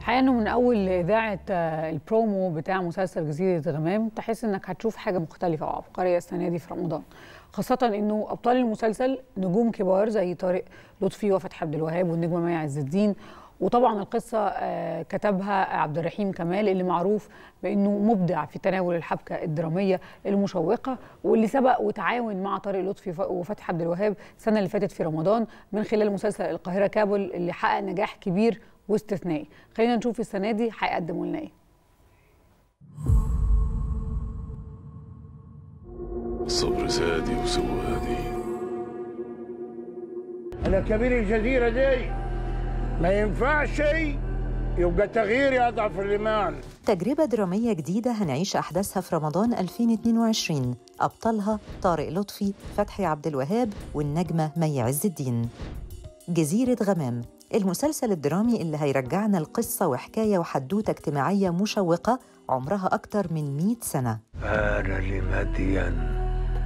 الحقيقه انه من اول اذاعه آه، البرومو بتاع مسلسل جزيره غمام تحس انك هتشوف حاجه مختلفه وعبقريه السنه دي في رمضان خاصة انه ابطال المسلسل نجوم كبار زي طارق لطفي وفتحي عبد الوهاب والنجمة مي عز الدين وطبعا القصة آه، كتبها عبد الرحيم كمال اللي معروف بانه مبدع في تناول الحبكة الدرامية المشوقة واللي سبق وتعاون مع طارق لطفي ف- وفتحي عبد الوهاب السنة اللي فاتت في رمضان من خلال مسلسل القاهرة كابل اللي حقق نجاح كبير واستثنائي خلينا نشوف السنة دي هيقدموا لنا ايه الصبر زادي وسوادي انا كبير الجزيره دي ما ينفعش يبقى تغيير يضعف الايمان تجربة درامية جديدة هنعيش أحداثها في رمضان 2022 أبطالها طارق لطفي فتحي عبد الوهاب والنجمة مي عز الدين جزيرة غمام المسلسل الدرامي اللي هيرجعنا القصة وحكاية وحدوتة اجتماعية مشوقة عمرها أكتر من 100 سنة آن لمدين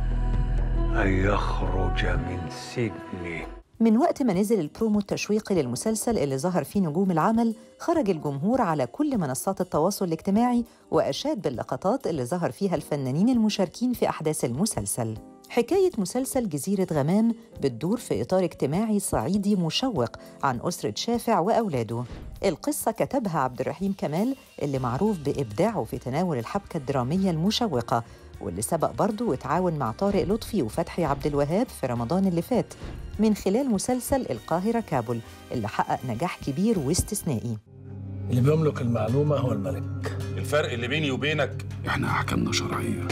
أن يخرج من سجنه من وقت ما نزل البرومو التشويقي للمسلسل اللي ظهر فيه نجوم العمل خرج الجمهور على كل منصات التواصل الاجتماعي وأشاد باللقطات اللي ظهر فيها الفنانين المشاركين في أحداث المسلسل حكاية مسلسل جزيرة غمام بتدور في إطار اجتماعي صعيدي مشوق عن أسرة شافع وأولاده القصة كتبها عبد الرحيم كمال اللي معروف بإبداعه في تناول الحبكة الدرامية المشوقة واللي سبق برضه وتعاون مع طارق لطفي وفتحي عبد الوهاب في رمضان اللي فات من خلال مسلسل القاهرة كابل اللي حقق نجاح كبير واستثنائي اللي بيملك المعلومة هو الملك الفرق اللي بيني وبينك احنا احكامنا شرعيه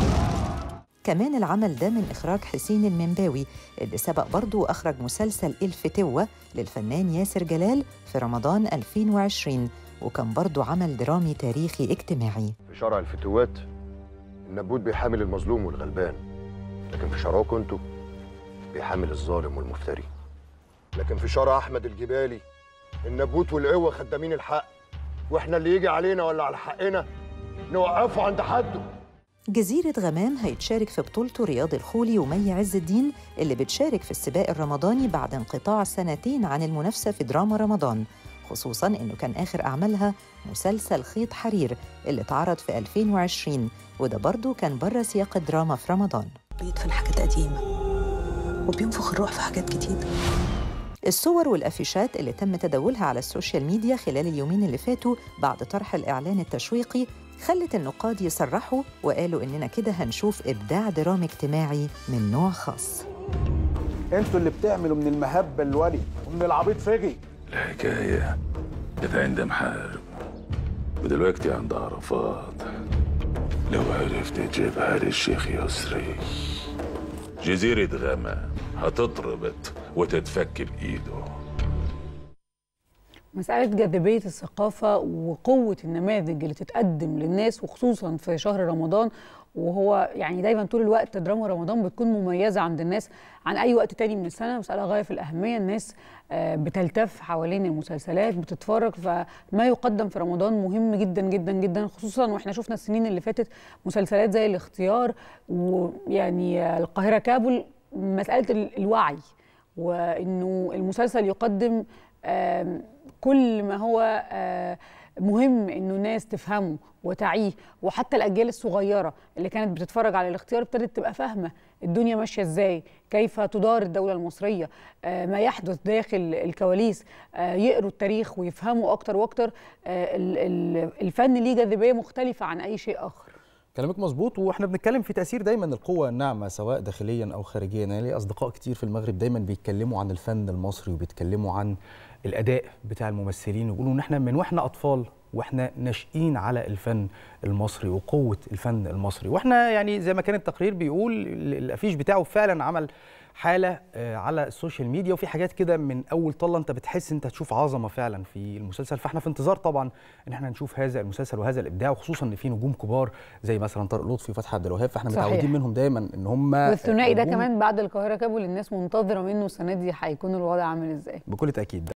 كمان العمل ده من إخراج حسين المنباوي اللي سبق برضه وأخرج مسلسل الفتوة للفنان ياسر جلال في رمضان 2020 وكان برضه عمل درامي تاريخي اجتماعي في شرع الفتوات النبوت بيحامل المظلوم والغلبان لكن في شرعكم انتوا بيحامل الظالم والمفتري لكن في شرع احمد الجبالي النبوت والقوه خدامين الحق واحنا اللي يجي علينا ولا على حقنا نوقفه عند حده جزيرة غمام هيتشارك في بطولته رياض الخولي ومي عز الدين اللي بتشارك في السباق الرمضاني بعد انقطاع سنتين عن المنافسة في دراما رمضان خصوصاً إنه كان آخر أعمالها مسلسل خيط حرير اللي اتعرض في 2020 وده برضه كان بره سياق الدراما في رمضان بيدفن حاجات قديمة وبينفخ الروح في حاجات جديدة الصور والافيشات اللي تم تداولها على السوشيال ميديا خلال اليومين اللي فاتوا بعد طرح الاعلان التشويقي خلت النقاد يصرحوا وقالوا اننا كده هنشوف ابداع درامي اجتماعي من نوع خاص انتوا اللي بتعملوا من المهبه الولي ومن العبيط فجي الحكايه كانت عند محارب ودلوقتي عند عرفات لو عرفت تجيبها للشيخ يسري جزيرة غما هتتربط وتتفك بإيده مسألة جاذبية الثقافة وقوة النماذج اللي تتقدم للناس وخصوصا في شهر رمضان وهو يعني دايما طول الوقت دراما رمضان بتكون مميزة عند الناس عن أي وقت تاني من السنة مسألة غاية في الأهمية الناس آه، بتلتف حوالين المسلسلات بتتفرج فما يقدم في رمضان مهم جدا جدا جدا خصوصا واحنا شفنا السنين اللي فاتت مسلسلات زي الاختيار ويعني آه، القاهرة كابل مسألة ال- الوعي وانه المسلسل يقدم آم، كل ما هو آه، مهم انه الناس تفهمه وتعيه وحتى الاجيال الصغيره اللي كانت بتتفرج على الاختيار ابتدت تبقى فاهمه الدنيا ماشيه ازاي كيف تدار الدوله المصريه آه، ما يحدث داخل الكواليس آه، يقروا التاريخ ويفهموا اكتر واكتر آه، ال- ال- الفن ليه جاذبيه مختلفه عن اي شيء اخر كلامك مظبوط واحنا بنتكلم في تاثير دايما القوه الناعمه سواء داخليا او خارجيا انا لي اصدقاء كتير في المغرب دايما بيتكلموا عن الفن المصري وبيتكلموا عن الاداء بتاع الممثلين ويقولوا ان احنا من واحنا اطفال واحنا ناشئين على الفن المصري وقوه الفن المصري واحنا يعني زي ما كان التقرير بيقول ال- الافيش بتاعه فعلا عمل حاله آه، على السوشيال ميديا وفي حاجات كده من اول طله انت بتحس انت تشوف عظمه فعلا في المسلسل فاحنا في انتظار طبعا ان احنا نشوف هذا المسلسل وهذا الابداع وخصوصا ان في نجوم كبار زي مثلا طارق لطفي وفتحي عبد الوهاب فاحنا صحيح. متعودين منهم دايما ان هم والثنائي ده نجوم كمان بعد القاهره كابل الناس منتظره منه السنه دي هيكون الوضع عامل ازاي بكل تاكيد